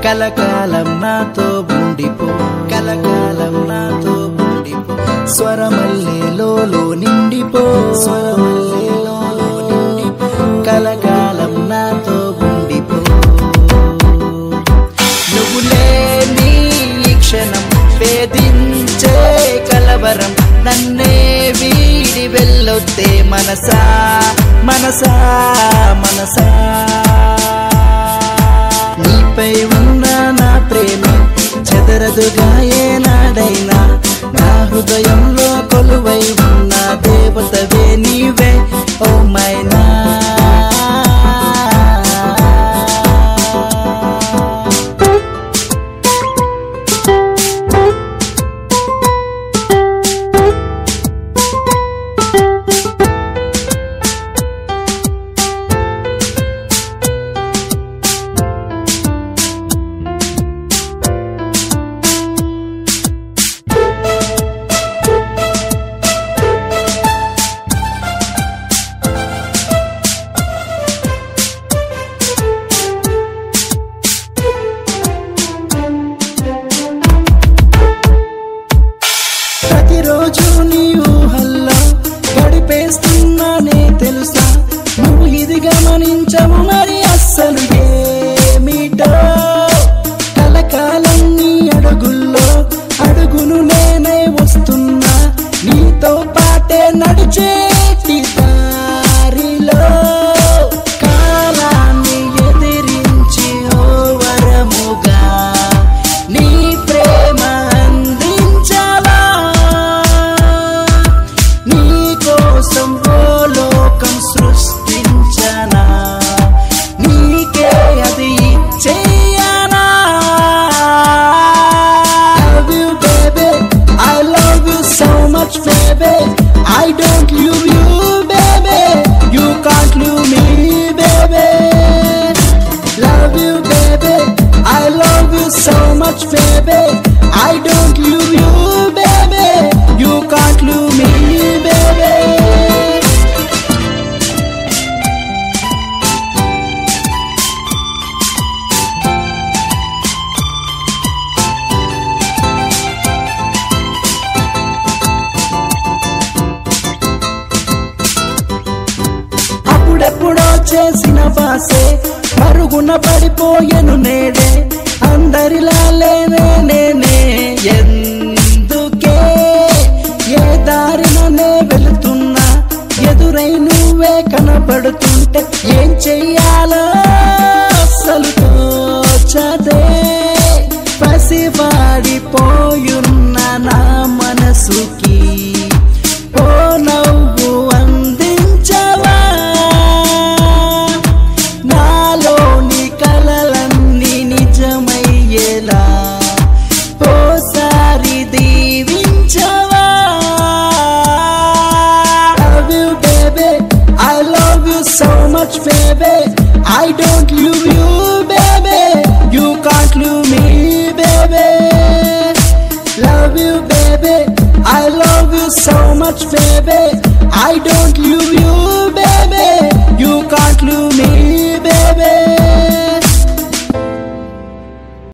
కలకాలం నాతో ఉండిపో కలకాలం నాతో ఉండిపో స్వరమల్లేలో నిండిపో స్వరమల్లేలో నిండిపో కలకాలం నాతో ఉండిపో నువ్వు లేని ఈ క్షణం వేధించే కలవరం నన్నే వీడి వెళ్ళొద్దే మనసా మనసా మనసా నీపై ఉన్న నా ప్రేమ చెదరదుగా ఏనాడైనా నా హృదయంలో కొలువై ఉన్న దేవతవే నీవే ఓ మైనా ప్రతిరోజు నీ ఊహల్లో గడిపేస్తున్నానే తెలుసా నువ్వు ఇది గమనించవు మరి అస్సలు ఏమిటో కలకాలం నీ అడుగుల్లో అడుగును నేనే వస్తున్నా నీతో పాటే నడిచేటి దారిలో కాలాన్ని ఎదిరించి ఓ వరముగా నీ ప్రేమ అందించాలా నీ కోసం ఓ లోకం సృష్టించనా నీకే అది చెయ్యనా love you baby I love you so much baby I don't leave you baby you can't leave me baby love you baby I love you so much baby I don't leave you baby you can't leave me baby అప్పుడెప్పుడో చేసిన బాసే పరుగున పడిపోయెను నేడే అందరిలా లేనే నేనే ఎందుకే ఏ దారిననే వెళుతున్నా ఎదురై నువ్వే కనపడుతుంటే ఏం చెయ్యాలో అస్సలు తోచదే పసివాడిపోయున్న నా మనసుకి ఓ నవ్వు అందించవా నాలోని కలలన్నీ నిజమయ్యేలా ఓసారి దీవించవా love you baby I love you so much baby I don't leave you baby you can't leave me baby love you baby I love you so much baby I don't leave you